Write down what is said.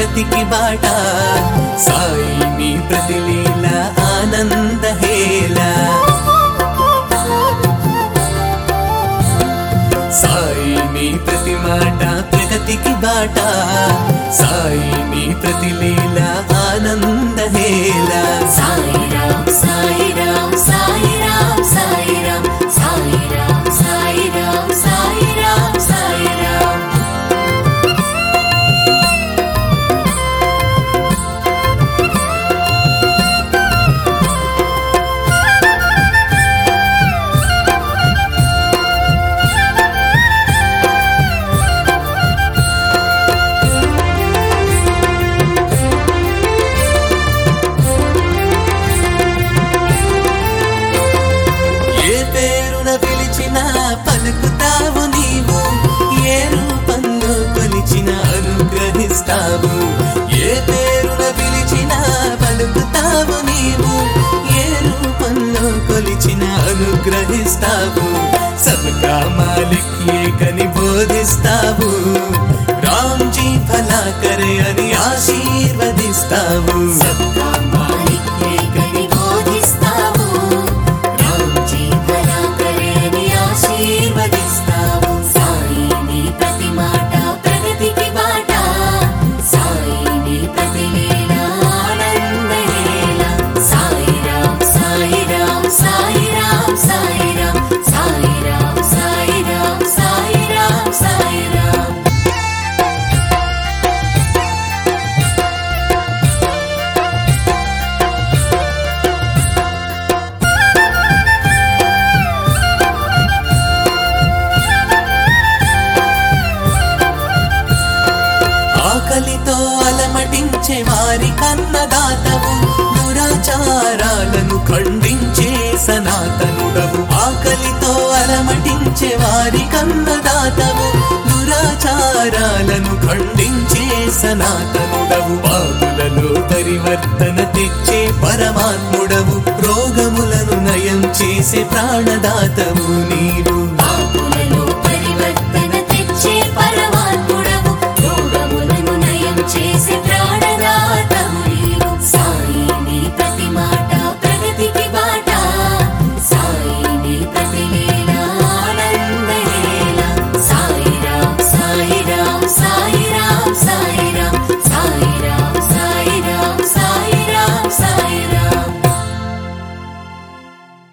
ప్రగతికి బాట సాయి నీ ప్రతిలీల ఆనంద హేళ సాయి నీ ప్రతి మాట ప్రగతికి బాట సాయి నీ ప్రతిలీల ఆనంద హేళ సాయిరాం సాయిరాం సాయిరాం సాయిరాం సాయిరాం సాయిరాం సాయిరాం సాయిరాం ఏ పేరున పిలిచినా పలుకుతావు నీవు ఏ రూపంలో కొలిచిన అనుగ్రహిస్తావు ఏ పేరున పిలిచినా పలుకుతావు నీవు ఏ రూపంలో కొలిచిన అనుగ్రహిస్తావు సబ్కా మాలిక్ ఏకని బోధిస్తావు రామ్జీ భలా కరే అని ఆశీర్వదిస్తావు సబ్కా మాలిక్ ఏకని బోధిస్తావు రామ్జీ భలా కరే అని ఆశీర్వదిస్తావు సాయి నీ ప్రతి మాట ప్రగతికి బాట సాయి నీ ప్రతి లీల ఆనందహేళ సాయిరాం సాయిరాం సాయిరాం సాయిరాం సాయిరాం సాయిరాం సాయిరాం సాయిరాం ఆకలితో అలమటించే వారి కన్నదాతవు దురాచారాలను ఖండించే సనాతనుడవు ఆకలితో అలమటించే వారి కన్నదాతవు దురాచారాలను ఖండించే సనాతనుడవు బాధులలో పరివర్తన తెచ్చే పరమాత్ముడవు రోగములను నయం చేసే ప్రాణదాతవు నీవు